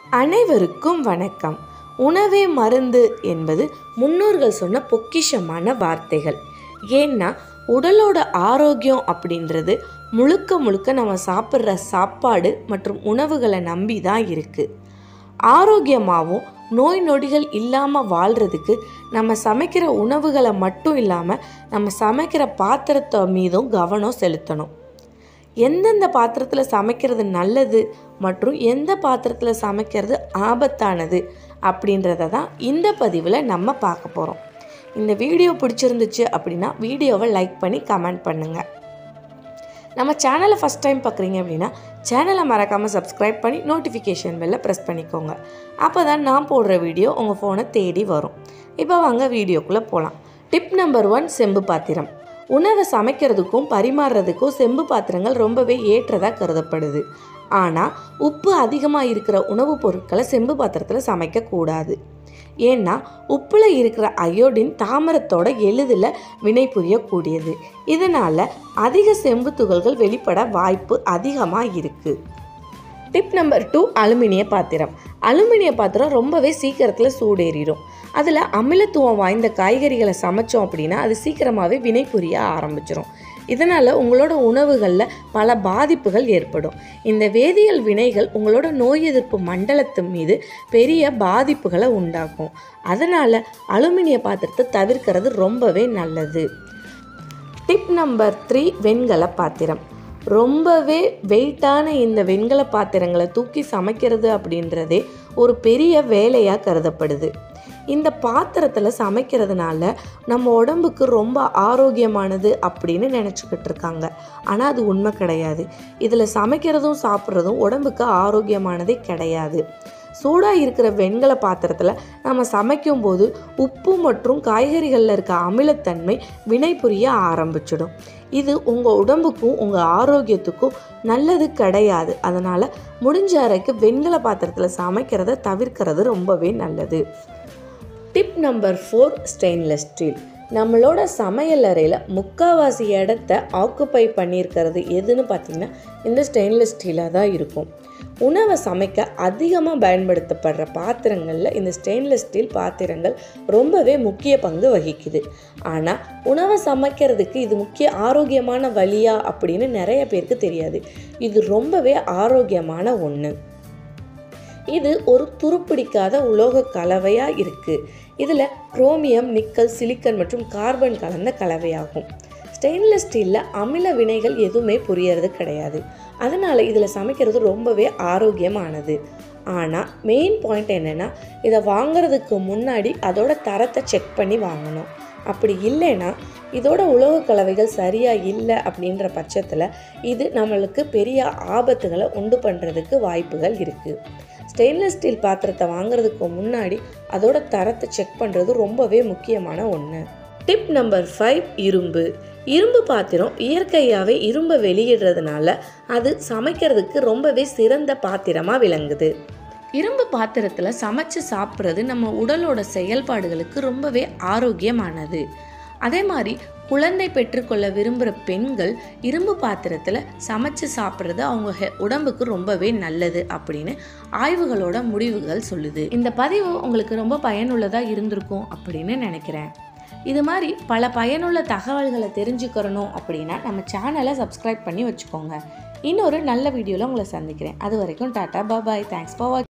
அனைவருக்கும் வணக்கம் உணவே மருந்து என்பது முன்னோர்கள் சொன்ன பொக்கிஷமான வார்த்தைகள் ஏன்னா உடலோட ஆரோக்கியம் அப்படின்றது முழுக்க முழுக்க நம்ம சாப்பிட்ற சாப்பாடு மற்றும் உணவுகளை நம்பி தான் இருக்குது ஆரோக்கியமாகவும் நோய் நொடிகள் இல்லாமல் வாழ்கிறதுக்கு நம்ம சமைக்கிற உணவுகளை மட்டும் இல்லாமல் நம்ம சமைக்கிற பாத்திரத்தை மீதும் கவனம் செலுத்தணும் எந்தெந்த பாத்திரத்தில் சமைக்கிறது நல்லது மற்றும் எந்த பாத்திரத்தில் சமைக்கிறது ஆபத்தானது அப்படின்றத தான் இந்த பதிவில் நம்ம பார்க்க போகிறோம் இந்த வீடியோ பிடிச்சிருந்துச்சு அப்படின்னா வீடியோவை லைக் பண்ணி கமெண்ட் பண்ணுங்கள் நம்ம சேனலை ஃபஸ்ட் டைம் பார்க்குறீங்க அப்படின்னா சேனலை மறக்காமல் சப்ஸ்கிரைப் பண்ணி நோட்டிஃபிகேஷன் பெல்லை ப்ரெஸ் பண்ணிக்கோங்க அப்போ தான் நான் போடுற வீடியோ உங்கள் ஃபோனை தேடி வரும் இப்போ வாங்க வீடியோக்குள்ளே போகலாம் டிப் நம்பர் ஒன் செம்பு பாத்திரம் உணவை சமைக்கிறதுக்கும் பரிமாறுறதுக்கும் செம்பு பாத்திரங்கள் ரொம்பவே ஏற்றதாக கருதப்படுது ஆனால் உப்பு அதிகமாக இருக்கிற உணவுப் பொருட்களை செம்பு பாத்திரத்தில் சமைக்கக்கூடாது ஏன்னா உப்பில் இருக்கிற அயோடின் தாமரத்தோட எளிதில் வினை புரியக்கூடியது இதனால் அதிக செம்பு துகள்கள் வெளிப்பட வாய்ப்பு அதிகமாக இருக்குது டிப் நம்பர் டூ அலுமினிய பாத்திரம் அலுமினிய பாத்திரம் ரொம்பவே சீக்கிரத்தில் சூடேறிடும் அதில் அமிலத்துவம் வாய்ந்த காய்கறிகளை சமைச்சோம் அப்படின்னா அது சீக்கிரமாகவே வினை புரிய ஆரம்பிச்சிடும் இதனால் உங்களோட உணவுகளில் பல பாதிப்புகள் ஏற்படும் இந்த வேதியியல் வினைகள் உங்களோட நோய் எதிர்ப்பு மண்டலத்து மீது பெரிய பாதிப்புகளை உண்டாக்கும் அதனால் அலுமினிய பாத்திரத்தை தவிர்க்கிறது ரொம்பவே நல்லது டிப் நம்பர் த்ரீ வெண்கல பாத்திரம் ரொம்பவே வெயிட்டான இந்த வெண்கல பாத்திரங்களை தூக்கி சமைக்கிறது அப்படின்றதே ஒரு பெரிய வேலையாக கருதப்படுது இந்த பாத்திரத்தில் சமைக்கிறதுனால நம்ம உடம்புக்கு ரொம்ப ஆரோக்கியமானது அப்படின்னு நினச்சிக்கிட்டு இருக்காங்க ஆனால் அது உண்மை கிடையாது இதில் சமைக்கிறதும் சாப்பிட்றதும் உடம்புக்கு ஆரோக்கியமானதே கிடையாது சூடாக இருக்கிற வெண்கல பாத்திரத்தில் நம்ம சமைக்கும்போது உப்பு மற்றும் காய்கறிகளில் இருக்க அமிலத்தன்மை வினை புரிய ஆரம்பிச்சிடும் இது உங்கள் உடம்புக்கும் உங்கள் ஆரோக்கியத்துக்கும் நல்லது கிடையாது அதனால் முடிஞ்ச வரைக்கும் வெண்கல பாத்திரத்தில் சமைக்கிறத தவிர்க்கிறது ரொம்பவே நல்லது tip number four stainless steel நம்மளோட சமையல் அறையில் முக்கால்வாசி இடத்த ஆக்குப்பை பண்ணியிருக்கிறது எதுன்னு பார்த்தீங்கன்னா இந்த ஸ்டெயின்லெஸ் ஸ்டீலாக தான் இருக்கும் உணவை சமைக்க அதிகமாக பயன்படுத்தப்படுற பாத்திரங்களில் இந்த ஸ்டெயின்லெஸ் ஸ்டீல் பாத்திரங்கள் ரொம்பவே முக்கிய பங்கு வகிக்குது ஆனால் உணவை சமைக்கிறதுக்கு இது முக்கிய ஆரோக்கியமான வழியா அப்படின்னு நிறைய பேருக்கு தெரியாது இது ரொம்பவே ஆரோக்கியமான ஒன்று இது ஒரு துருப்பிடிக்காத உலோக கலவையாக இருக்குது இதில் குரோமியம் நிக்கல் சிலிக்கன் மற்றும் கார்பன் கலந்த கலவையாகும் ஸ்டெயின்லெஸ் ஸ்டீலில் அமில வினைகள் எதுவுமே புரியறது கிடையாது அதனால் இதில் சமைக்கிறது ரொம்பவே ஆரோக்கியமானது ஆனால் மெயின் பாயிண்ட் என்னென்னா இதை வாங்குறதுக்கு முன்னாடி அதோட தரத்தை செக் பண்ணி வாங்கணும் அப்படி இல்லைன்னா இதோட உலோக கலவைகள் சரியாக இல்லை அப்படின்ற பட்சத்தில் இது நம்மளுக்கு பெரிய ஆபத்துகளை உண்டு பண்ணுறதுக்கு வாய்ப்புகள் இருக்குது ஸ்டெயின்லெஸ் ஸ்டீல் பாத்திரத்தை வாங்குறதுக்கு முன்னாடி அதோட தரத்தை செக் பண்ணுறது ரொம்பவே முக்கியமான ஒன்று டிப் நம்பர் ஃபைவ் இரும்பு இரும்பு பாத்திரம் இயற்கையாகவே இரும்பை வெளியிடுறதுனால அது சமைக்கிறதுக்கு ரொம்பவே சிறந்த பாத்திரமாக விளங்குது இரும்பு பாத்திரத்தில் சமைச்சு சாப்பிட்றது நம்ம உடலோட செயல்பாடுகளுக்கு ரொம்பவே ஆரோக்கியமானது அதே மாதிரி குழந்தை பெற்றுக்கொள்ள விரும்புகிற பெண்கள் இரும்பு பாத்திரத்தில் சமைச்சு சாப்பிட்றது அவங்க ஹெ உடம்புக்கு ரொம்பவே நல்லது அப்படின்னு ஆய்வுகளோட முடிவுகள் சொல்லுது இந்த பதிவு உங்களுக்கு ரொம்ப பயனுள்ளதாக இருந்திருக்கும் அப்படின்னு நினைக்கிறேன் இது மாதிரி பல பயனுள்ள தகவல்களை தெரிஞ்சுக்கிறணும் அப்படின்னா நம்ம சேனலை சப்ஸ்கிரைப் பண்ணி வச்சுக்கோங்க இன்னொரு நல்ல வீடியோவில் உங்களை சந்திக்கிறேன் அது வரைக்கும் டாட்டா பாபாய் தேங்க்ஸ் ஃபார் வாட்சிங்